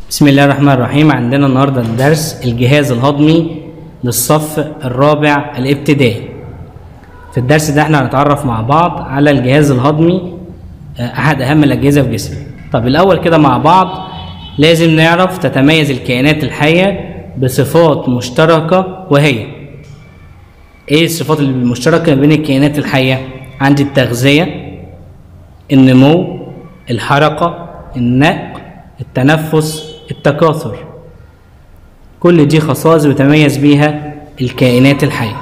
بسم الله الرحمن الرحيم عندنا النهارده الدرس الجهاز الهضمي للصف الرابع الابتدائي في الدرس ده احنا هنتعرف مع بعض على الجهاز الهضمي آه، احد اهم الاجهزه في جسمنا طب الاول كده مع بعض لازم نعرف تتميز الكائنات الحيه بصفات مشتركه وهي ايه الصفات المشتركه بين الكائنات الحيه عندي التغذيه النمو الحركه النقل التنفس التكاثر كل دي خصائص بيتميز بيها الكائنات الحيه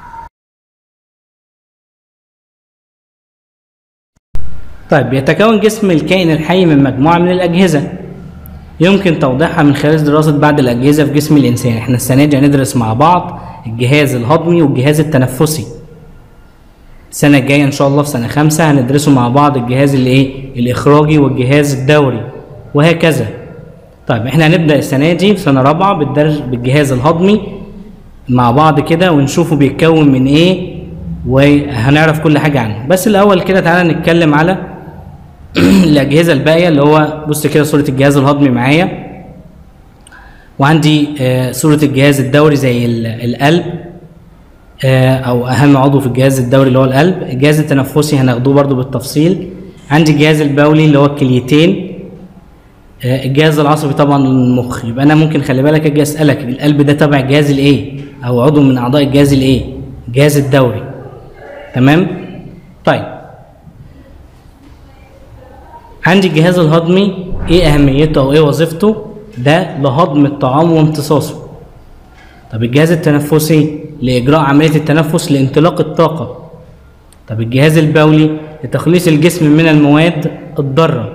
طيب يتكون جسم الكائن الحي من مجموعه من الاجهزه يمكن توضيحها من خلال دراسه بعض الاجهزه في جسم الانسان احنا السنه دي هندرس مع بعض الجهاز الهضمي والجهاز التنفسي السنه الجايه ان شاء الله في سنه خمسة هندرسوا مع بعض الجهاز الايه الاخراجي والجهاز الدوري وهكذا طيب احنا هنبدا السنه دي في سنه رابعه بالدرس بالجهاز الهضمي مع بعض كده ونشوفه بيتكون من ايه وهنعرف كل حاجه عنه بس الاول كده تعالى نتكلم على الاجهزه الباقيه اللي هو بص كده صوره الجهاز الهضمي معايا وعندي آه، صوره الجهاز الدوري زي ال- القلب آه، او اهم عضو في الجهاز الدوري اللي هو القلب الجهاز التنفسي هناخدوه برضو بالتفصيل عندي الجهاز البولي اللي هو الكليتين آه، الجهاز العصبي طبعا المخ يبقى انا ممكن خلي بالك اجي اسالك القلب ده تبع الجهاز الايه او عضو من اعضاء الجهاز الايه الجهاز الدوري تمام طيب عندي الجهاز الهضمي ايه اهميته او ايه وظيفته ده لهضم الطعام وامتصاصه طب الجهاز التنفسي لاجراء عمليه التنفس لانطلاق الطاقه طب الجهاز البولي لتخليص الجسم من المواد الضاره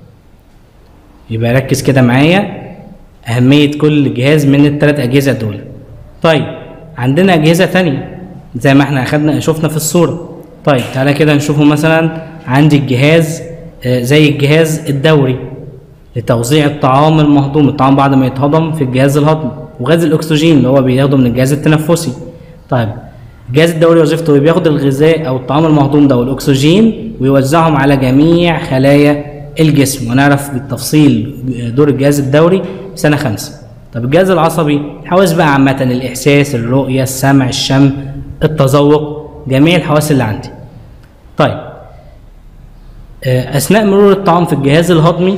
يبقى ركز كده معايا أهمية كل جهاز من الثلاث أجهزة دول. طيب عندنا أجهزة تانية زي ما احنا أخدنا شفنا في الصورة. طيب تعالى كده نشوفه مثلا عندي الجهاز آه، زي الجهاز الدوري لتوزيع الطعام المهضوم، الطعام بعد ما يتهضم في الجهاز الهضمي وغاز الأكسجين اللي هو بياخده من الجهاز التنفسي. طيب الجهاز الدوري وظيفته إيه؟ بياخد الغذاء أو الطعام المهضوم ده والأكسجين ويوزعهم على جميع خلايا الجسم ونعرف بالتفصيل دور الجهاز الدوري في سنة خمسة طب الجهاز العصبي الحواس بقى عامة الإحساس الرؤية السمع الشم التذوق جميع الحواس اللي عندي طيب آه، أثناء مرور الطعام في الجهاز الهضمي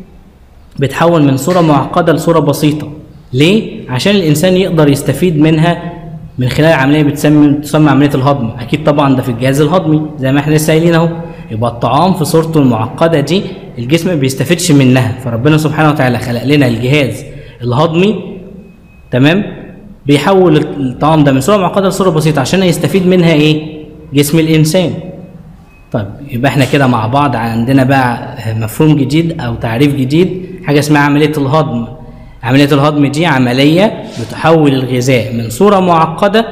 بتحول من صورة معقدة لصورة بسيطة ليه؟ عشان الإنسان يقدر يستفيد منها من خلال عملية بتسمى تسمى عملية الهضم أكيد طبعا ده في الجهاز الهضمي زي ما احنا لسه قايلين أهو يبقى الطعام في صورته المعقدة دي الجسم ما بيستفيدش منها فربنا سبحانه وتعالى خلق لنا الجهاز الهضمي تمام بيحول الطعام ده من صورة معقدة لصورة بسيطة عشان يستفيد منها إيه؟ جسم الإنسان طيب يبقى احنا كده مع بعض عندنا بقى مفهوم جديد او تعريف جديد حاجه اسمها عمليه الهضم عمليه الهضم دي عمليه بتحول الغذاء من صوره معقده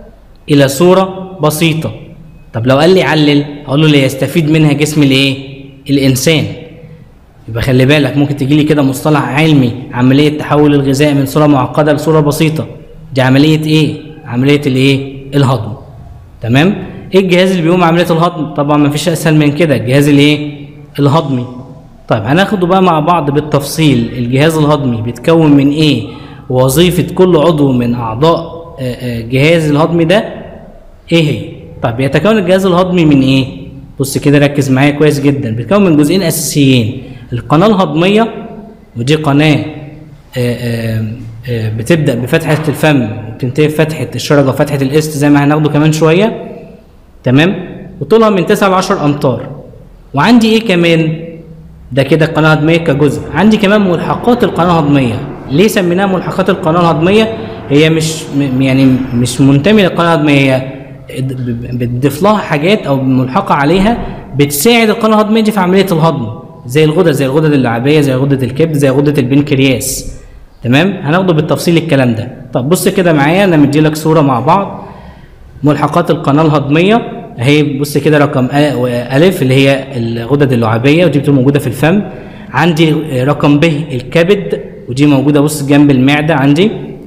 الى صوره بسيطه طب لو قال لي علل اقول له ليستفيد منها جسم الايه الانسان يبقى خلي بالك ممكن تجي لي كده مصطلح علمي عمليه تحول الغذاء من صوره معقده لصوره بسيطه دي عمليه ايه عمليه الايه الهضم تمام ايه الجهاز اللي بيقوم عمليه الهضم طبعا ما فيش اسهل من كده الجهاز الايه الهضمي طيب هناخده بقى مع بعض بالتفصيل الجهاز الهضمي بيتكون من ايه ووظيفه كل عضو من اعضاء آه، آه، الجهاز الهضمي ده ايه هي طيب يتكون الجهاز الهضمي من ايه بص كده ركز معايا كويس جدا بيتكون من جزئين اساسيين القناه الهضميه ودي قناه آه، آه، آه، بتبدا بفتحه الفم وبتنتهي بفتحه الشرجه وفتحه الاست زي ما هناخده كمان شويه تمام وطولها من 9 ل 10 امتار وعندي ايه كمان ده كده القناه الهضميه كجزء عندي كمان ملحقات القناه الهضميه ليه سميناها ملحقات القناه الهضميه هي مش م- يعني مش منتميه للقناه الهضميه هي ب- ب- بتضيف لها حاجات او ملحقه عليها بتساعد القناه الهضميه دي في عمليه الهضم زي الغدد زي الغدد اللعابيه زي غده الكبد زي غده البنكرياس تمام هناخده بالتفصيل الكلام ده طب بص كده معايا انا مدي لك صوره مع بعض ملحقات القناه الهضميه اهي بص كده رقم أ- الف اللي هي الغدد اللعابيه ودي بتبقى موجوده في الفم عندي رقم ب الكبد ودي موجوده بص جنب المعده عندي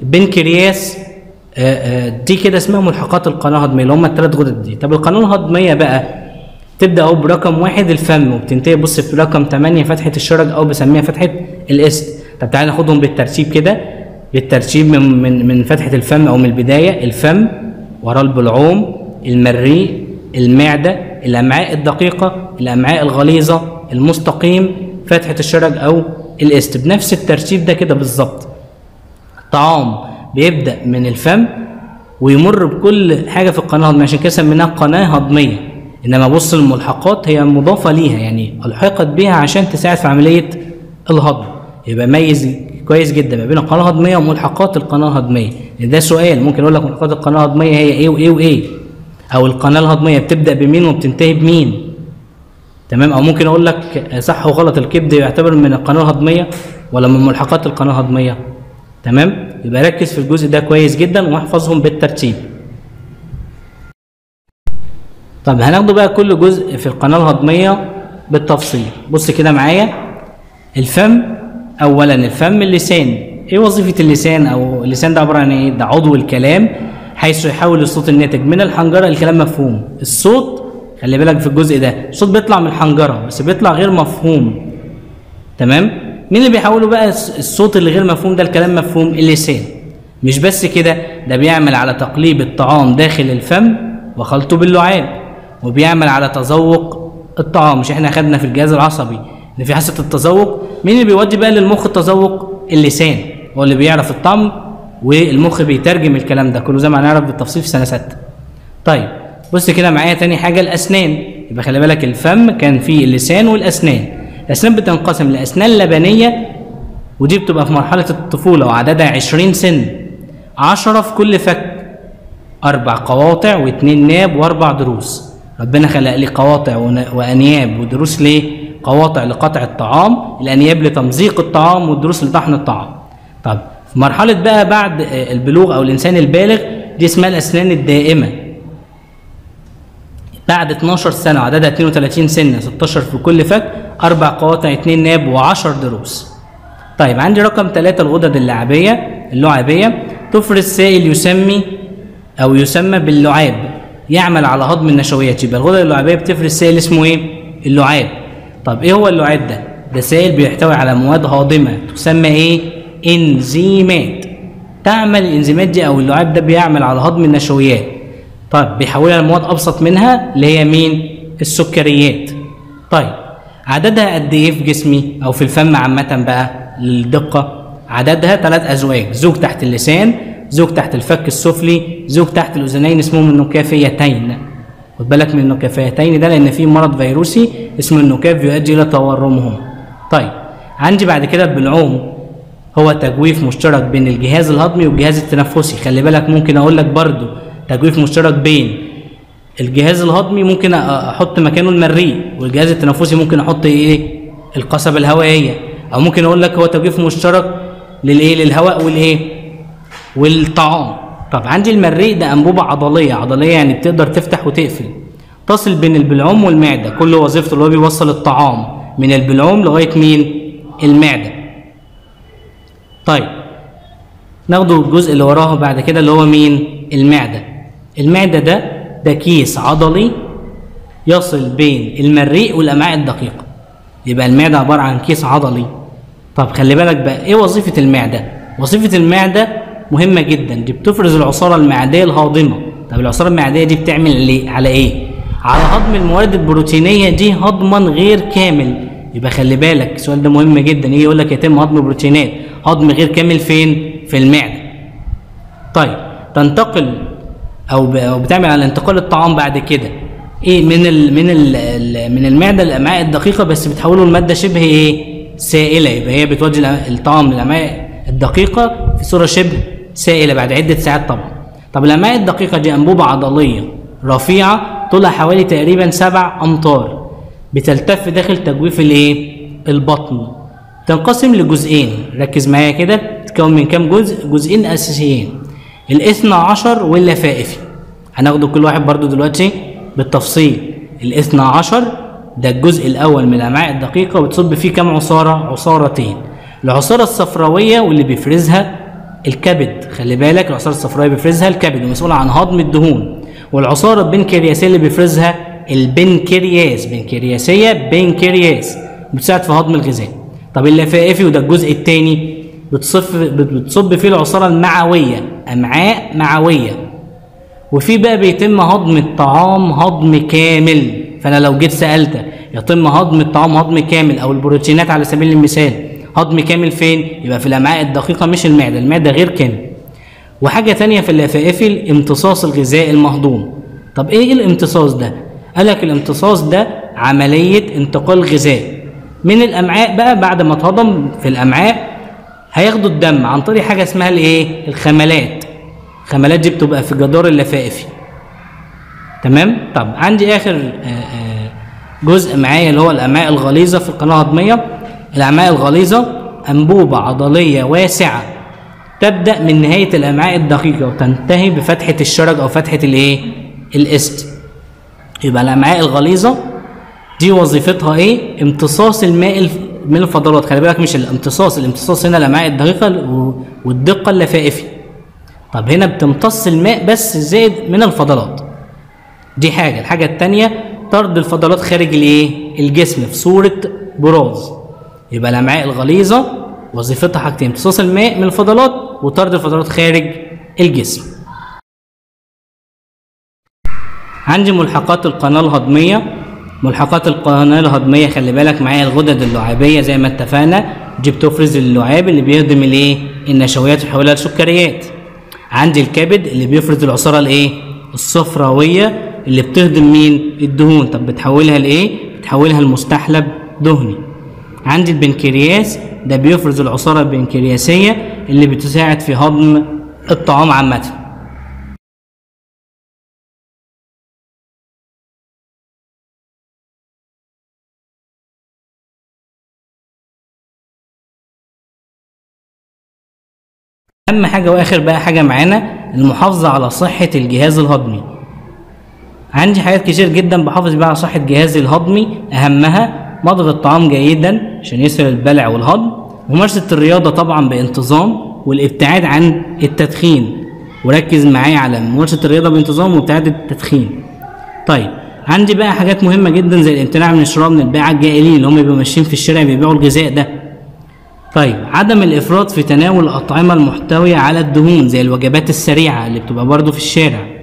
بنكرياس آه، آه، دي كده اسمها ملحقات القناه الهضميه اللي هم الثلاث غدد دي طب القناه الهضميه بقى تبدا اهو برقم واحد الفم وبتنتهي بص في رقم 8 فتحه الشرج او بسميها فتحه الاست طب تعالى ناخدهم بالترتيب كده بالترتيب من من من فتحه الفم او من البدايه الفم وراه البلعوم المريء المعده الامعاء الدقيقه الامعاء الغليظه المستقيم فتحه الشرج او الاست بنفس الترتيب ده كده بالظبط طعام بيبدا من الفم ويمر بكل حاجه في القناه الهضميه عشان كده سميناها قناه هضميه انما بص الملحقات هي مضافه ليها يعني الحقت بيها عشان تساعد في عمليه الهضم يبقى ميز كويس جدا ما بين القناه الهضميه وملحقات القناه الهضميه ده سؤال ممكن اقول لك ملحقات القناه الهضميه هي ايه وايه وايه او القناه الهضميه بتبدا بمين وبتنتهي بمين تمام او ممكن اقول لك صح وغلط الكبد يعتبر من القناه الهضميه ولا من ملحقات القناه الهضميه تمام يبقى ركز في الجزء ده كويس جدا واحفظهم بالترتيب طب هناخده بقى كل جزء في القناه الهضميه بالتفصيل بص كده معايا الفم اولا الفم اللسان ايه وظيفه اللسان او اللسان ده عباره عن ايه ده عضو الكلام حيث يحول الصوت الناتج من الحنجره الكلام مفهوم الصوت خلي بالك في الجزء ده الصوت بيطلع من الحنجره بس بيطلع غير مفهوم تمام مين اللي بيحوله بقى الصوت اللي غير مفهوم ده الكلام مفهوم اللسان مش بس كده ده بيعمل على تقليب الطعام داخل الفم وخلطه باللعاب وبيعمل على تذوق الطعام مش احنا خدنا في الجهاز العصبي ان في حاسه التذوق مين اللي بيودي بقى للمخ التذوق اللسان هو اللي بيعرف الطعم والمخ بيترجم الكلام ده كله زي ما هنعرف بالتفصيل في سنه سته طيب بص كده معايا تاني حاجه الاسنان يبقى خلي بالك الفم كان فيه اللسان والاسنان الاسنان بتنقسم لاسنان لبنيه ودي بتبقى في مرحله الطفوله وعددها 20 سن 10 في كل فك اربع قواطع واثنين ناب واربع ضروس ربنا خلق لي قواطع وانياب ودروس ليه قواطع لقطع الطعام الانياب لتمزيق الطعام والضروس لطحن الطعام طب في مرحله بقى بعد البلوغ او الانسان البالغ دي اسمها الاسنان الدائمه بعد 12 سنه عددها 32 سنه 16 في كل فك اربع قواطع اثنين ناب و10 ضروس طيب عندي رقم ثلاثة الغدد اللعابيه اللعابيه تفرز سائل يسمي او يسمى باللعاب يعمل على هضم النشويات يبقى الغدد اللعابيه بتفرز سائل اسمه ايه اللعاب طب ايه هو اللعاب ده ده سائل بيحتوي على مواد هاضمه تسمى ايه انزيمات تعمل الانزيمات دي او اللعاب ده بيعمل على هضم النشويات طيب بيحولها لمواد ابسط منها اللي هي مين السكريات طيب عددها قد ايه في جسمي او في الفم عامه بقى للدقه عددها ثلاث ازواج زوج تحت اللسان زوج تحت الفك السفلي زوج تحت الاذنين اسمهم النكافيتين خد بالك من النكافيتين ده لان في مرض فيروسي اسمه النكاف يؤدي الى تورمهم طيب عندي بعد كده البلعوم هو تجويف مشترك بين الجهاز الهضمي والجهاز التنفسي خلي بالك ممكن اقول لك برضو تجويف مشترك بين الجهاز الهضمي ممكن احط مكانه المريء والجهاز التنفسي ممكن احط ايه القصبه الهوائيه او ممكن اقول لك هو تجويف مشترك للايه للهواء والايه والطعام طب عندي المريء ده انبوبه عضليه عضليه يعني بتقدر تفتح وتقفل تصل بين البلعوم والمعده كل وظيفته اللي هو بيوصل الطعام من البلعوم لغايه مين المعده طيب ناخده الجزء اللي وراه بعد كده اللي هو مين المعده المعده ده ده كيس عضلي يصل بين المريء والامعاء الدقيقه يبقى المعده عباره عن كيس عضلي طب خلي بالك بقى ايه وظيفه المعده وظيفه المعده مهمه جدا دي بتفرز العصاره المعديه الهاضمه طب العصاره المعديه دي بتعمل ليه على ايه على هضم المواد البروتينيه دي هضما غير كامل يبقى خلي بالك السؤال ده مهم جدا يجي يقول لك يتم هضم البروتينات هضم غير كامل فين في المعده طيب تنتقل او او بتعمل على انتقال الطعام بعد كده ايه من ال من ال من المعده للامعاء الدقيقه بس بتحوله لماده شبه ايه سائله يبقى هي بتودي الطعام للامعاء الدقيقه في صوره شبه سائله بعد عده ساعات طبعا طب الامعاء الدقيقه دي انبوبه عضليه رفيعه طولها حوالي تقريبا سبع امتار بتلتف داخل تجويف الايه البطن تنقسم لجزئين ركز معايا كده تتكون من كام جزء جزئين اساسيين الاثنى عشر واللفائفي هناخده كل واحد برضو دلوقتي بالتفصيل الاثنى عشر ده الجزء الاول من الامعاء الدقيقه وتصب فيه كام عصاره عصارتين العصاره الصفراويه واللي بيفرزها الكبد خلي بالك العصاره الصفراويه بيفرزها الكبد ومسؤول عن هضم الدهون والعصاره البنكرياسيه اللي بيفرزها البنكرياس بنكرياسيه بنكرياس بتساعد في هضم الغذاء طب اللفائفي وده الجزء الثاني بتصف بت- بتصب فيه العصاره المعويه امعاء معويه وفي بقى بيتم هضم الطعام هضم كامل فانا لو جيت سالتك يتم هضم الطعام هضم كامل او البروتينات على سبيل المثال هضم كامل فين يبقى في الامعاء الدقيقه مش المعده المعده غير كامل وحاجه تانية في اللفائفي امتصاص الغذاء المهضوم طب ايه الامتصاص ده قال لك الامتصاص ده عمليه انتقال غذاء من الامعاء بقى بعد ما اتهضم في الامعاء هياخدوا الدم عن طريق حاجه اسمها الايه الخملات الخملات دي بتبقى في جدار اللفائفي تمام طب عندي اخر آه، آه، جزء معايا اللي هو الامعاء الغليظه في القناه الهضميه الامعاء الغليظه انبوبه عضليه واسعه تبدا من نهايه الامعاء الدقيقه وتنتهي بفتحه الشرج او فتحه الايه الاست يبقى الامعاء الغليظه دي وظيفتها ايه امتصاص الماء الف- من الفضلات خلي بالك مش الامتصاص الامتصاص هنا الامعاء الدقيقه و- والدقه اللفائفي طب هنا بتمتص الماء بس زائد من الفضلات دي حاجه الحاجه الثانيه طرد الفضلات خارج الايه الجسم في صوره براز يبقى الامعاء الغليظه وظيفتها حاجتين امتصاص الماء من الفضلات وطرد الفضلات خارج الجسم عندي ملحقات القناه الهضميه ملحقات القناه الهضميه خلي بالك معايا الغدد اللعابيه زي ما اتفقنا دي بتفرز اللعاب اللي بيهضم الايه النشويات ويحولها لسكريات عندي الكبد اللي بيفرز العصاره الايه الصفراويه اللي بتهضم مين الدهون طب بتحولها لايه بتحولها لمستحلب دهني عندي البنكرياس ده بيفرز العصاره البنكرياسيه اللي بتساعد في هضم الطعام عامه اهم حاجه واخر بقى حاجه معانا المحافظه على صحه الجهاز الهضمي عندي حاجات كتير جدا بحافظ بيها على صحه جهازي الهضمي اهمها مضغ الطعام جيدا عشان يسهل البلع والهضم ممارسه الرياضه طبعا بانتظام والابتعاد عن التدخين وركز معايا على ممارسه الرياضه بانتظام وابتعاد التدخين طيب عندي بقى حاجات مهمه جدا زي الامتناع من الشراء من البيعه الجائلين اللي هم بيبقوا ماشيين في الشارع بيبيعوا الغذاء ده طيب عدم الافراط في تناول الاطعمه المحتويه على الدهون زي الوجبات السريعه اللي بتبقى برضو في الشارع